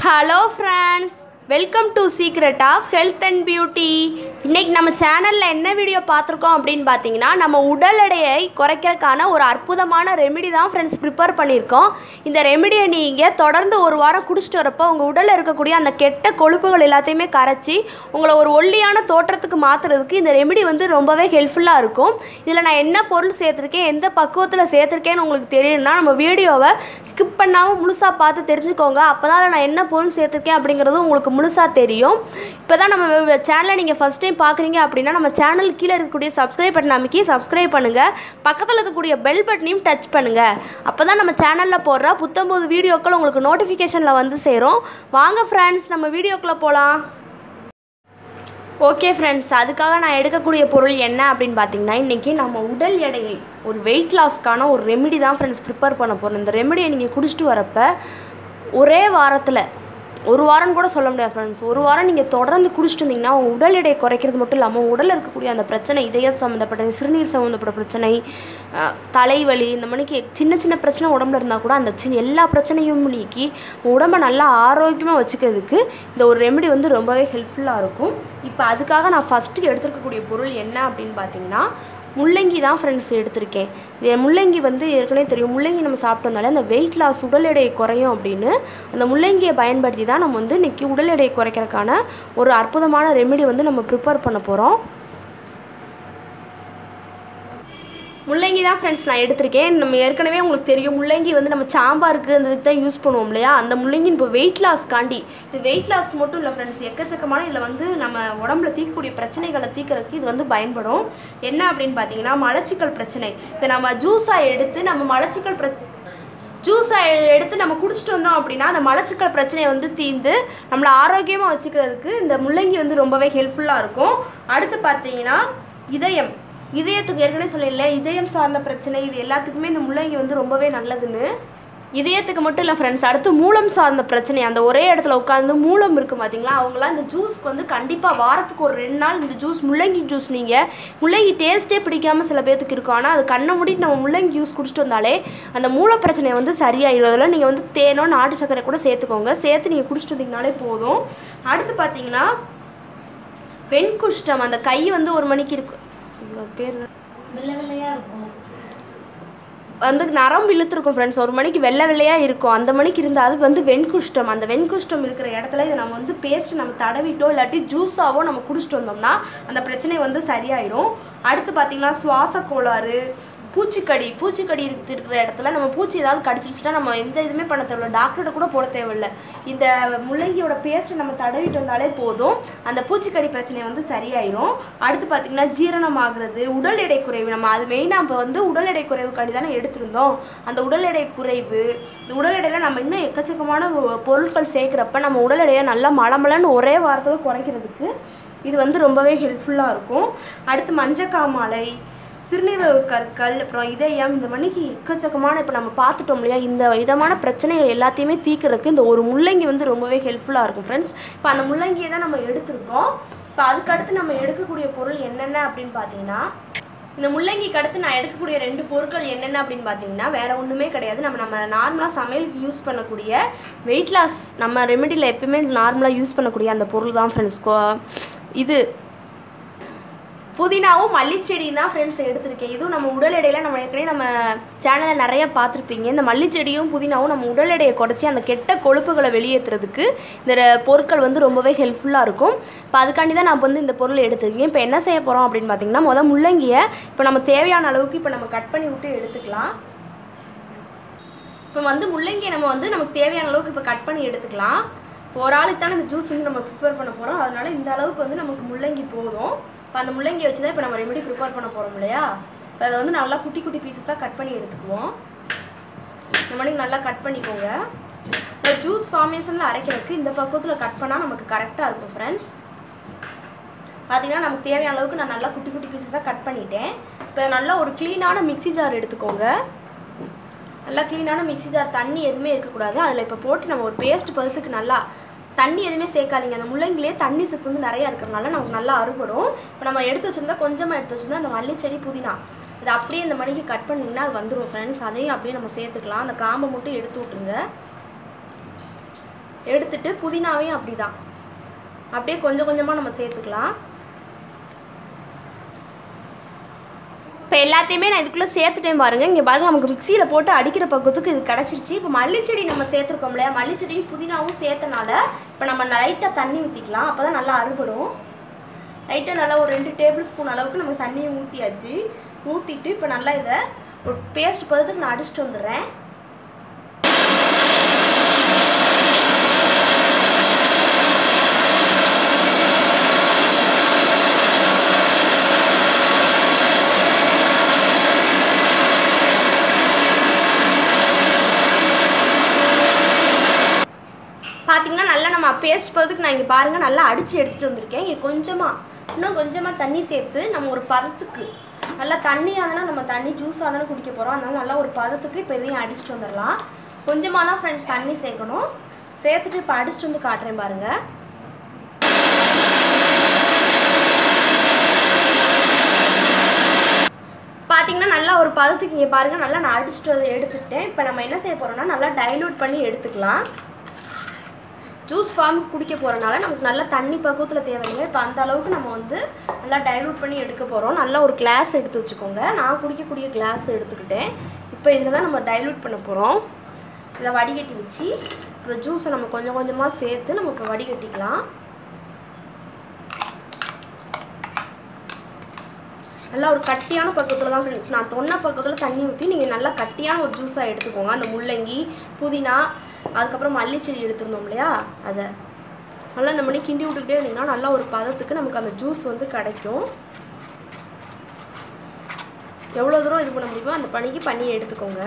Hello friends welcome to secret of health and beauty இன்றைக்கி நம்ம சேனலில் என்ன வீடியோ பார்த்துருக்கோம் அப்படின்னு பார்த்தீங்கன்னா நம்ம உடல் எடையை குறைக்கிறதுக்கான ஒரு அற்புதமான ரெமெடி தான் ஃப்ரெண்ட்ஸ் ப்ரிப்பேர் பண்ணியிருக்கோம் இந்த ரெமெடியை நீங்கள் தொடர்ந்து ஒரு வாரம் குடிச்சிட்டு வரப்போ உங்கள் உடலில் இருக்கக்கூடிய அந்த கெட்ட கொழுப்புகள் எல்லாத்தையுமே கரைச்சி உங்களை ஒரு ஒல்லியான தோற்றத்துக்கு மாற்றுறதுக்கு இந்த ரெமெடி வந்து ரொம்பவே ஹெல்ப்ஃபுல்லாக இருக்கும் இதில் நான் என்ன பொருள் சேர்த்துருக்கேன் எந்த பக்குவத்தில் சேர்த்துருக்கேன்னு உங்களுக்கு தெரியணும்னா நம்ம வீடியோவை ஸ்கிப் பண்ணாமல் முழுசாக பார்த்து தெரிஞ்சுக்கோங்க அப்போ தான் நான் என்ன பொருள் சேர்த்துருக்கேன் அப்படிங்கிறது உங்களுக்கு முழுசாக தெரியும் இப்போ தான் நம்ம சேனலை நீங்கள் ஃபஸ்ட் டைம் பார்க்குறீங்க அப்படின்னா நம்ம சேனல் கீழே இருக்கக்கூடிய சப்ஸ்கிரைப் பட்டன் அமைக்கி சப்ஸ்கிரைப் பண்ணுங்கள் பக்கத்தில் இருக்கக்கூடிய பெல் பட்டனையும் டச் பண்ணுங்கள் அப்போ தான் நம்ம சேனலில் போடுற புத்தம்போது வீடியோக்கள் உங்களுக்கு நோட்டிஃபிகேஷனில் வந்து சேரும் வாங்க ஃப்ரெண்ட்ஸ் நம்ம வீடியோக்குள்ளே போகலாம் ஓகே ஃப்ரெண்ட்ஸ் அதுக்காக நான் எடுக்கக்கூடிய பொருள் என்ன அப்படின்னு பார்த்தீங்கன்னா இன்றைக்கி நம்ம உடல் எடையை ஒரு வெயிட் லாஸ்க்கான ஒரு ரெமெடி தான் ஃப்ரெண்ட்ஸ் ப்ரிப்பேர் பண்ண போகிறோம் இந்த ரெமெடியை நீங்கள் குடிச்சிட்டு வரப்ப ஒரே வாரத்தில் ஒரு வாரம் கூட சொல்ல முடியாது ஃப்ரெண்ட்ஸ் ஒரு வாரம் நீங்கள் தொடர்ந்து குடிச்சிட்டு இருந்தீங்கன்னா உங்கள் உடல் எடையை குறைக்கிறது மட்டும் இல்லாமல் உங்கள் உடலில் இருக்கக்கூடிய அந்த பிரச்சனை இதயம் சம்மந்தப்பட்ட சிறுநீர் சம்மந்தப்பட்ட பிரச்சனை அஹ், தலைவலி இந்த மணிக்கு சின்ன சின்ன பிரச்சனை உடம்புல இருந்தால் கூட அந்த சின்ன எல்லா பிரச்சனையும் நீக்கி உங்கள் உடம்பை நல்லா ஆரோக்கியமாக வச்சுக்கிறதுக்கு இந்த ஒரு ரெமெடி வந்து ரொம்பவே ஹெல்ப்ஃபுல்லாக இருக்கும் இப்போ அதுக்காக நான் ஃபஸ்ட்டு எடுத்துருக்கக்கூடிய பொருள் என்ன அப்படின்னு பார்த்தீங்கன்னா முள்ளங்கி தான் ஃப்ரெண்ட்ஸ் எடுத்திருக்கேன் இது முள்ளங்கி வந்து ஏற்கனவே தெரியும் முள்ளங்கி நம்ம சாப்பிட்டு வந்தாலே அந்த வெயிட் லாஸ் உடல் எடையை குறையும் அப்படின்னு அந்த முள்ளங்கியை பயன்படுத்தி தான் நம்ம வந்து இன்றைக்கி உடல் எடையை குறைக்கிறதுக்கான ஒரு அற்புதமான ரெமெடி வந்து நம்ம ப்ரிப்பேர் பண்ண போகிறோம் முள்ளங்கி தான் ஃப்ரெண்ட்ஸ் நான் எடுத்திருக்கேன் நம்ம ஏற்கனவே உங்களுக்கு தெரியும் முள்ளங்கி வந்து நம்ம சாம்பாருக்கு அந்த இதுக்கு தான் யூஸ் பண்ணுவோம் இல்லையா அந்த முள்ளங்கி இப்போ வெயிட் லாஸ்க்காண்டி இது வெயிட் லாஸ்க்கு மட்டும் இல்லை ஃப்ரெண்ட்ஸ் எக்கச்சக்கமான இதில் வந்து நம்ம உடம்புல தீர்க்கக்கூடிய பிரச்சனைகளை தீர்க்கறதுக்கு இது வந்து பயன்படும் என்ன அப்படின்னு பார்த்தீங்கன்னா மலச்சிக்கல் பிரச்சனை இதை நம்ம ஜூஸாக எடுத்து நம்ம மலச்சிக்கல் பிர ஜூஸை எடுத்து நம்ம குடிச்சிட்டு வந்தோம் அப்படின்னா அந்த மலச்சிக்கல் பிரச்சனையை வந்து தீர்ந்து நம்மளை ஆரோக்கியமாக வச்சுக்கிறதுக்கு இந்த முள்ளங்கி வந்து ரொம்பவே ஹெல்ப்ஃபுல்லாக இருக்கும் அடுத்து பார்த்தீங்கன்னா இதயம் இதயத்துக்கு ஏற்கனவே சொல்லல இதயம் சார்ந்த பிரச்சனை இது எல்லாத்துக்குமே இந்த முள்ளங்கி வந்து ரொம்பவே நல்லதுன்னு இதயத்துக்கு மட்டும் இல்லை ஃப்ரெண்ட்ஸ் அடுத்து மூலம் சார்ந்த பிரச்சனை அந்த ஒரே இடத்துல உட்காந்து மூலம் இருக்குது பார்த்தீங்களா அவங்களாம் இந்த ஜூஸ்க்கு வந்து கண்டிப்பாக வாரத்துக்கு ஒரு ரெண்டு நாள் இந்த ஜூஸ் முள்ளங்கி ஜூஸ் நீங்கள் முள்ளங்கி டேஸ்ட்டே பிடிக்காம சில பேர்த்துக்கு இருக்கும் ஆனால் அது கண்ணை மூடிட்டு நம்ம முள்ளங்கி ஜூஸ் குடிச்சிட்டு வந்தாலே அந்த மூல பிரச்சனை வந்து சரியாயிடும் அதில் நீங்கள் வந்து தேனோ நாட்டு சர்க்கரை கூட சேர்த்துக்கோங்க சேர்த்து நீங்கள் குடிச்சிட்டு வந்தீங்கனாலே போதும் அடுத்து பார்த்தீங்கன்னா வெண்குஷ்டம் அந்த கை வந்து ஒரு மணிக்கு இருக்கு ஐயோ, அது பேர் என்ன? வெள்ளை வெள்ளையா இருக்கும் வந்து நரம்பு இழுத்துருக்கும் ஃப்ரெண்ட்ஸ் ஒரு மணிக்கு வெள்ளை வெள்ளையாக இருக்கும் அந்த மணிக்கு இருந்தால் அது வந்து வெண்குஷ்டம் அந்த வெண்குஷ்டம் இருக்கிற இடத்துல இதை நம்ம வந்து பேஸ்ட் நம்ம தடவிட்டோ இல்லாட்டி ஜூஸாவோ நம்ம குடிச்சிட்டு வந்தோம்னா அந்த பிரச்சனை வந்து சரியாயிரும் அடுத்து பார்த்திங்கன்னா சுவாச கோளாறு பூச்சிக்கடி பூச்சிக்கடி இருக்கு இருக்கிற இடத்துல நம்ம பூச்சி ஏதாவது கடிச்சிருச்சுன்னா நம்ம எந்த இதுவுமே பண்ண தேவையில்ல டாக்டர்கிட்ட கூட போட தேவையில்ல இந்த முள்ளங்கியோட பேஸ்ட்டை நம்ம தடவிட்டு வந்தாலே போதும் அந்த பூச்சிக்கடி பிரச்சனை வந்து சரியாயிரும் அடுத்து பார்த்திங்கன்னா ஜீரணம் ஆகுறது உடல் எடை குறைவு நம்ம அது மெயினாக இப்போ வந்து உடல் எடை குறைவுக்காண்டி தானே எடுத்திருந்தோம் அந்த உடல் எடை குறைவு இந்த உடல் எடையில நம்ம இன்னும் எக்கச்சக்கமான பொ- பொருட்கள் சேர்க்குறப்ப நம்ம உடல் எடையை நல்லா மலமலன்னு ஒரே வாரத்தில் குறைக்கிறதுக்கு இது வந்து ரொம்பவே ஹெல்ப்ஃபுல்லாக இருக்கும் அடுத்து மஞ்சக்காமாலை சிறுநீரக கற்கள் அப்புறம் இதயம் இந்த மணிக்கு எக்கச்சக்கமான இப்போ நம்ம பார்த்துட்டோம் இல்லையா இந்த விதமான பிரச்சனைகள் எல்லாத்தையுமே தீர்க்கறதுக்கு இந்த ஒரு முள்ளங்கி வந்து ரொம்பவே ஹெல்ப்ஃபுல்லாக இருக்கும் ஃப்ரெண்ட்ஸ் இப்போ அந்த முள்ளங்கியை தான் நம்ம எடுத்திருக்கோம் இப்போ அதுக்கடுத்து நம்ம எடுக்கக்கூடிய பொருள் என்னென்ன அப்படின்னு பார்த்தீங்கன்னா இந்த முள்ளங்கிக்கு அடுத்து நான் எடுக்கக்கூடிய ரெண்டு பொருட்கள் என்னென்ன அப்படின்னு பார்த்தீங்கன்னா வேற ஒன்றுமே கிடையாது நம்ம நம்ம நார்மலாக சமையலுக்கு யூஸ் பண்ணக்கூடிய வெயிட் லாஸ் நம்ம ரெமெடியில் எப்பயுமே நார்மலாக யூஸ் பண்ணக்கூடிய அந்த பொருள் தான் ஃப்ரெண்ட்ஸ் இது புதினாவும் மல்லிச்செடியும் தான் ஃப்ரெண்ட்ஸ் எடுத்திருக்கேன் இதுவும் நம்ம உடல் எடையில நம்ம ஏற்கனவே நம்ம சேனலில் நிறைய பார்த்துருப்பீங்க இந்த மல்லிச்செடியும் புதினாவும் நம்ம உடல் எடையை குறைச்சி அந்த கெட்ட கொழுப்புகளை வெளியேற்றுறதுக்கு இந்த ர- பொருட்கள் வந்து ரொம்பவே ஹெல்ப்ஃபுல்லாக இருக்கும் இப்போ அதுக்காண்டி தான் நான் வந்து இந்த பொருள் எடுத்துருக்கேன் இப்போ என்ன செய்ய போகிறோம் அப்படின்னு பார்த்தீங்கன்னா முதல் முள்ளங்கியை இப்போ நம்ம தேவையான அளவுக்கு இப்போ நம்ம கட் பண்ணி விட்டு எடுத்துக்கலாம் இப்போ வந்து முள்ளங்கியை நம்ம வந்து நமக்கு தேவையான அளவுக்கு இப்போ கட் பண்ணி எடுத்துக்கலாம் இப்போ ஒரு ஆளுக்கு தானே இந்த ஜூஸ் வந்து நம்ம ப்ரிப்பேர் பண்ண போகிறோம் அதனால இந்த அளவுக்கு வந்து நமக்கு முள்ளங்கி போதும் இப்போ அந்த முள்ளங்கியை வச்சு தான் இப்போ நம்ம ரெமெடி ப்ரிப்பேர் பண்ண போகிறோம் இல்லையா இப்போ அதை வந்து நல்லா குட்டி குட்டி பீசஸாக கட் பண்ணி எடுத்துக்குவோம் இந்த மாதிரி நல்லா கட் பண்ணிக்கோங்க இப்போ ஜூஸ் ஃபார்மேஷனில் அரைக்கிறதுக்கு இந்த பக்கத்தில் கட் பண்ணால் நமக்கு கரெக்டாக இருக்கும் ஃப்ரெண்ட்ஸ் பார்த்தீங்கன்னா நமக்கு தேவையான அளவுக்கு நான் நல்லா குட்டி குட்டி பீசஸாக கட் பண்ணிட்டேன் இப்போ நல்லா ஒரு க்ளீனான மிக்ஸி ஜார் எடுத்துக்கோங்க நல்லா க்ளீனான மிக்ஸி ஜார் தண்ணி எதுவுமே இருக்கக்கூடாது அதில் இப்போ போட்டு நம்ம ஒரு பேஸ்ட் பதத்துக்கு நல்லா தண்ணி எதுவுமே சேர்க்காதீங்க அந்த முள்ளங்கிலே தண்ணி சத்து வந்து நிறையா இருக்கிறனால நமக்கு நல்லா அறுபடும் இப்போ நம்ம எடுத்து வச்சிருந்தா கொஞ்சமாக எடுத்து வச்சிருந்தா அந்த மல்லி செடி புதினா இது அப்படியே இந்த மணிக்கு கட் பண்ணிங்கன்னா அது வந்துடும் ஃப்ரெண்ட்ஸ் அதையும் அப்படியே நம்ம சேர்த்துக்கலாம் அந்த காம்பை மட்டும் எடுத்து விட்ருங்க எடுத்துட்டு புதினாவையும் அப்படி தான் அப்படியே கொஞ்சம் கொஞ்சமாக நம்ம சேர்த்துக்கலாம் இப்போ எல்லாத்தையுமே நான் இதுக்குள்ளே சேர்த்துட்டேன் பாருங்கள் இங்கே பாருங்கள் நமக்கு மிக்சியில் போட்டு அடிக்கிற பக்கத்துக்கு இது கிடச்சிருச்சு இப்போ மல்லிச்செடி நம்ம சேர்த்துருக்கோம் இல்லையா மல்லிச்செடியும் புதினாவும் சேர்த்தனால இப்போ நம்ம லைட்டாக தண்ணி ஊற்றிக்கலாம் அப்போ தான் நல்லா அறுபடும் லைட்டாக நல்லா ஒரு ரெண்டு டேபிள் ஸ்பூன் அளவுக்கு நம்ம தண்ணியை ஊற்றியாச்சு ஊற்றிட்டு இப்போ நல்லா இதை ஒரு பேஸ்ட் பதத்துக்கு நான் அடிச்சிட்டு வந்துடுறேன் பார்த்தீங்கன்னா நல்லா நம்ம பேஸ்ட் பதத்துக்கு நான் இங்கே பாருங்கள் நல்லா அடித்து எடுத்துகிட்டு வந்திருக்கேன் இங்கே கொஞ்சமாக இன்னும் கொஞ்சமாக தண்ணி சேர்த்து நம்ம ஒரு பதத்துக்கு நல்லா தண்ணியாக தானே நம்ம தண்ணி ஜூஸாக தானே குடிக்க போகிறோம் அதனால நல்லா ஒரு பதத்துக்கு இப்போ இதையும் அடிச்சுட்டு வந்துடலாம் கொஞ்சமாக தான் ஃப்ரெண்ட்ஸ் தண்ணி சேர்க்கணும் சேர்த்துட்டு இப்போ அடிச்சுட்டு வந்து காட்டுறேன் பாருங்கள் பார்த்தீங்கன்னா நல்லா ஒரு பதத்துக்கு இங்கே பாருங்கள் நல்லா நான் அடிச்சுட்டு வந்து எடுத்துக்கிட்டேன் இப்போ நம்ம என்ன செய்ய போகிறோம்னா நல்லா டைலூட் பண்ணி எடுத்துக்கலாம் ஜூஸ் ஃபார்ம் குடிக்க போகிறனால நமக்கு நல்லா தண்ணி பக்குவத்தில் தேவையில்லை இப்போ அந்த அளவுக்கு நம்ம வந்து நல்லா டைலூட் பண்ணி எடுக்க போகிறோம் நல்லா ஒரு கிளாஸ் எடுத்து வச்சுக்கோங்க நான் குடிக்கக்கூடிய கிளாஸ் எடுத்துக்கிட்டேன் இப்போ இதில் தான் நம்ம டைலூட் பண்ண போகிறோம் இதில் வடிகட்டி வச்சு இப்போ ஜூஸை நம்ம கொஞ்சம் கொஞ்சமாக சேர்த்து நம்ம இப்போ வடிகட்டிக்கலாம் நல்லா ஒரு கட்டியான பக்கத்தில் தான் ஃப்ரெண்ட்ஸ் நான் தொன்ன பக்கத்தில் தண்ணி ஊற்றி நீங்கள் நல்லா கட்டியான ஒரு ஜூஸாக எடுத்துக்கோங்க அந்த முள்ளங்கி புதினா அதுக்கப்புறம் மல்லிச்செடி எடுத்துருந்தோம் இல்லையா அதை நல்லா இந்த மணி கிண்டி விட்டுக்கிட்டே இருந்தீங்கன்னா நல்லா ஒரு பதத்துக்கு நமக்கு அந்த ஜூஸ் வந்து கிடைக்கும் எவ்வளோ தூரம் இது பண்ண முடியுமோ அந்த பணிக்கு பண்ணி எடுத்துக்கோங்க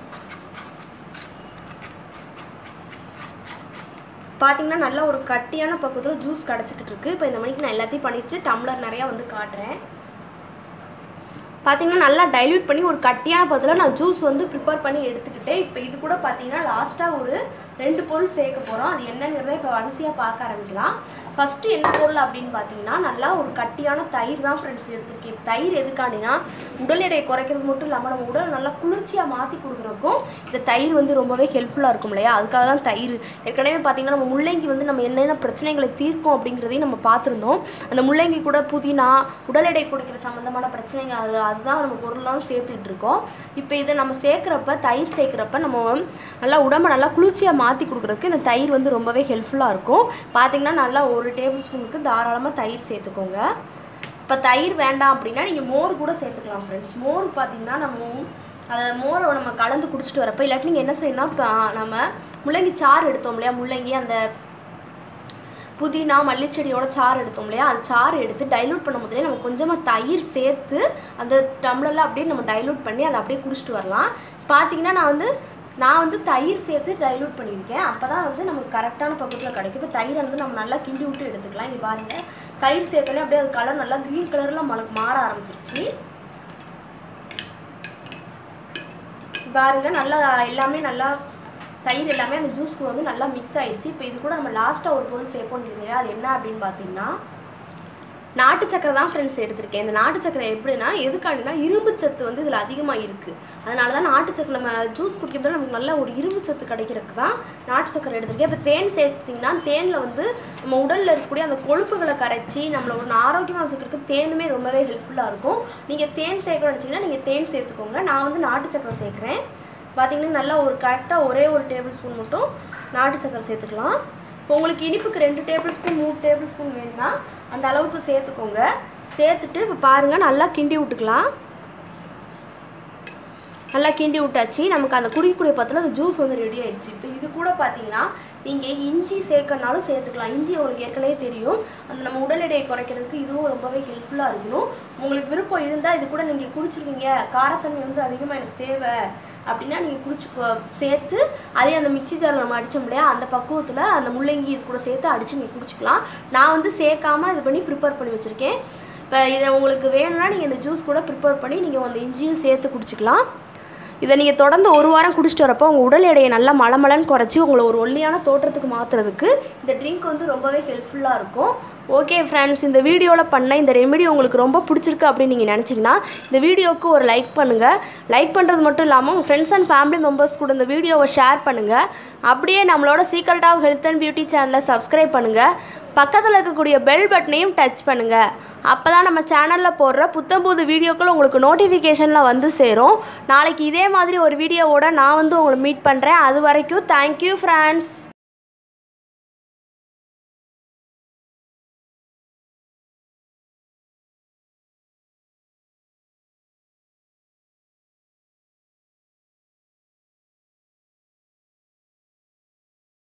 பார்த்தீங்கன்னா நல்லா ஒரு கட்டியான பக்கத்தில் ஜூஸ் கிடச்சிக்கிட்டு இருக்கு இப்போ இந்த மணிக்கு நான் எல்லாத்தையும் பண்ணிவிட்டு டம்ளர் நிறையா வந்து காட்டுறேன் பார்த்தீங்கன்னா நல்லா டைல்யூட் பண்ணி ஒரு கட்டியான பதத்தில் நான் ஜூஸ் வந்து ப்ரிப்பேர் பண்ணி எடுத்துக்கிட்டேன் இப்போ இது கூட பார்த்தீங்கன்னா லாஸ்ட்டாக ஒரு ரெண்டு பொருள் சேர்க்க போகிறோம் அது என்னங்கிறத இப்போ வரிசையாக பார்க்க ஆரம்பிக்கலாம் ஃபஸ்ட்டு என்ன பொருள் அப்படின்னு பார்த்தீங்கன்னா நல்லா ஒரு கட்டியான தயிர் தான் ஃப்ரெண்ட்ஸ் எடுத்திருக்கேன் இப்போ தயிர் எதுக்காண்டினா உடல் எடையை குறைக்கிறது மட்டும் இல்லாமல் நம்ம உடல் நல்லா குளிர்ச்சியாக மாற்றி கொடுக்குறதுக்கும் இந்த தயிர் வந்து ரொம்பவே ஹெல்ப்ஃபுல்லாக இருக்கும் இல்லையா அதுக்காக தான் தயிர் ஏற்கனவே பார்த்தீங்கன்னா நம்ம முள்ளங்கி வந்து நம்ம என்னென்ன பிரச்சனைகளை தீர்க்கும் அப்படிங்கிறதையும் நம்ம பார்த்துருந்தோம் அந்த முள்ளங்கி கூட புதினா உடல் எடை குறைக்கிற சம்மந்தமான பிரச்சனைகள் அது அதுதான் நம்ம பொருள்லாம் சேர்த்துக்கிட்டு இருக்கோம் இப்போ இதை நம்ம சேர்க்குறப்ப தயிர் சேர்க்குறப்ப நம்ம நல்லா உடம்பை நல்லா குளிர்ச்சியாக மாற்றி கொடுக்குறதுக்கு இந்த தயிர் வந்து ரொம்பவே ஹெல்ப்ஃபுல்லாக இருக்கும் பார்த்தீங்கன்னா நல்லா ஒரு டேபிள் ஸ்பூனுக்கு தாராளமாக தயிர் சேர்த்துக்கோங்க இப்போ தயிர் வேண்டாம் அப்படின்னா நீங்கள் மோர் கூட சேர்த்துக்கலாம் ஃப்ரெண்ட்ஸ் மோர் பார்த்தீங்கன்னா நம்ம அதை மோரை நம்ம கலந்து குடிச்சிட்டு வரப்போ இல்லாட்டி நீங்கள் என்ன செய்யணும்னா இப்போ நம்ம முள்ளங்கி சாறு எடுத்தோம் இல்லையா முள்ளங்கி அந்த புதினா மல்லிச்செடியோட சாறு எடுத்தோம் இல்லையா அந்த சாறு எடுத்து டைலூட் பண்ணும் போதே நம்ம கொஞ்சமாக தயிர் சேர்த்து அந்த டம்ளரில் அப்படியே நம்ம டைலூட் பண்ணி அதை அப்படியே குடிச்சிட்டு வரலாம் பார்த்தீங்கன்னா நான் வந்து நான் வந்து தயிர் சேர்த்து டைலூட் பண்ணியிருக்கேன் அப்போ தான் வந்து நமக்கு கரெக்டான பக்கத்தில் கிடைக்கும் இப்போ தயிரை வந்து நம்ம நல்லா கிண்டி விட்டு எடுத்துக்கலாம் இங்கே பாருங்கள் தயிர் சேர்த்தோன்னே அப்படியே அது கலர் நல்லா க்ரீன் கலரில் மல மாற ஆரம்பிச்சிருச்சு பாருங்க நல்லா எல்லாமே நல்லா தயிர் எல்லாமே அந்த ஜூஸ் கூட வந்து நல்லா மிக்ஸ் ஆயிடுச்சு இப்போ இது கூட நம்ம லாஸ்ட்டாக ஒரு பொருள் சேர்ப்போம் இல்லையா அது என்ன அப்படின்னு பார்த்தீங்கன்னா நாட்டு சக்கரை தான் ஃப்ரெண்ட்ஸ் எடுத்திருக்கேன் இந்த நாட்டு சக்கரை எப்படின்னா எதுக்காண்டினா இரும்பு சத்து வந்து இதில் அதிகமாக இருக்குது அதனால தான் நாட்டு சக்கரை நம்ம ஜூஸ் குடிக்கும்போது நமக்கு நல்ல ஒரு இரும்பு சத்து கிடைக்கிறதுக்கு தான் நாட்டு சக்கரை எடுத்திருக்கேன் இப்போ தேன் சேர்த்திங்கன்னா தேனில் வந்து நம்ம உடலில் இருக்கக்கூடிய அந்த கொழுப்புகளை கரைச்சி நம்மளை ஒரு ஆரோக்கியமாக வச்சுக்கிறதுக்கு தேனுமே ரொம்பவே ஹெல்ப்ஃபுல்லாக இருக்கும் நீங்கள் தேன் சேர்க்கணும்னு நினச்சிங்கன்னா நீங்கள் தேன் சேர்த்துக்கோங்க நான் வந்து நாட்டு சக்கரை சேர்க்குறேன் பார்த்தீங்கன்னா நல்லா ஒரு கரெக்டாக ஒரே ஒரு டேபிள் ஸ்பூன் மட்டும் நாட்டு சக்கரை சேர்த்துக்கலாம் இப்போ உங்களுக்கு இனிப்புக்கு ரெண்டு டேபிள் ஸ்பூன் மூணு டேபிள் ஸ்பூன் வேணும்னா அந்த அளவுக்கு சேர்த்துக்கோங்க சேர்த்துட்டு இப்போ பாருங்கள் நல்லா கிண்டி விட்டுக்கலாம் நல்லா கிண்டி விட்டாச்சு நமக்கு அந்த குடிக்கக்கூடிய பத்தில் அந்த ஜூஸ் வந்து ரெடி ஆயிடுச்சு இப்போ இது கூட பார்த்தீங்கன்னா நீங்கள் இஞ்சி சேர்க்கறனாலும் சேர்த்துக்கலாம் இஞ்சி உங்களுக்கு ஏற்கனவே தெரியும் அந்த நம்ம உடல் எடையை குறைக்கிறதுக்கு இதுவும் ரொம்பவே ஹெல்ப்ஃபுல்லாக இருக்கணும் உங்களுக்கு விருப்பம் இருந்தால் இது கூட நீங்கள் குடிச்சிருவீங்க காரத்தன்மை வந்து அதிகமாக எனக்கு தேவை அப்படின்னா நீங்கள் குடிச்சு சேர்த்து அதே அந்த மிக்ஸி ஜாரில் நம்ம அடித்தோம் இல்லையா அந்த பக்குவத்தில் அந்த முள்ளங்கி இது கூட சேர்த்து அடித்து நீங்கள் குடிச்சிக்கலாம் நான் வந்து சேர்க்காம இது பண்ணி ப்ரிப்பேர் பண்ணி வச்சுருக்கேன் இப்போ இதை உங்களுக்கு வேணும்னா நீங்கள் இந்த ஜூஸ் கூட ப்ரிப்பேர் பண்ணி நீங்கள் அந்த இஞ்சியும் சேர்த்து குடிச்சிக்கலாம் இதை நீங்கள் தொடர்ந்து ஒரு வாரம் குடிச்சிட்டு வரப்போ உங்கள் உடல் எடையை நல்லா மலமலன்னு குறைச்சி உங்களை ஒரு ஒல்லியான தோற்றத்துக்கு மாற்றுறதுக்கு இந்த ட்ரிங்க் வந்து ரொம்பவே ஹெல்ப்ஃபுல்லாக இருக்கும் ஓகே ஃப்ரெண்ட்ஸ் இந்த வீடியோவில் பண்ண இந்த ரெமெடி உங்களுக்கு ரொம்ப பிடிச்சிருக்கு அப்படின்னு நீங்கள் நினச்சிங்கன்னா இந்த வீடியோவுக்கு ஒரு லைக் பண்ணுங்கள் லைக் பண்ணுறது மட்டும் இல்லாமல் உங்கள் ஃப்ரெண்ட்ஸ் அண்ட் ஃபேமிலி மெம்பர்ஸ் கூட இந்த வீடியோவை ஷேர் பண்ணுங்கள் அப்படியே நம்மளோட secret of health and beauty சேனலை சப்ஸ்கிரைப் பண்ணுங்கள் பக்கத்தில் இருக்கக்கூடிய பெல் பட்டனையும் டச் பண்ணுங்கள் அப்போ தான் நம்ம சேனலில் போடுற புத்தம்புது வீடியோக்கள் உங்களுக்கு நோட்டிஃபிகேஷனில் வந்து சேரும் நாளைக்கு இதே மாதிரி ஒரு வீடியோவோட நான் வந்து உங்களை மீட் பண்ணுறேன் அது வரைக்கும் தேங்க்யூ ஃப்ரெண்ட்ஸ்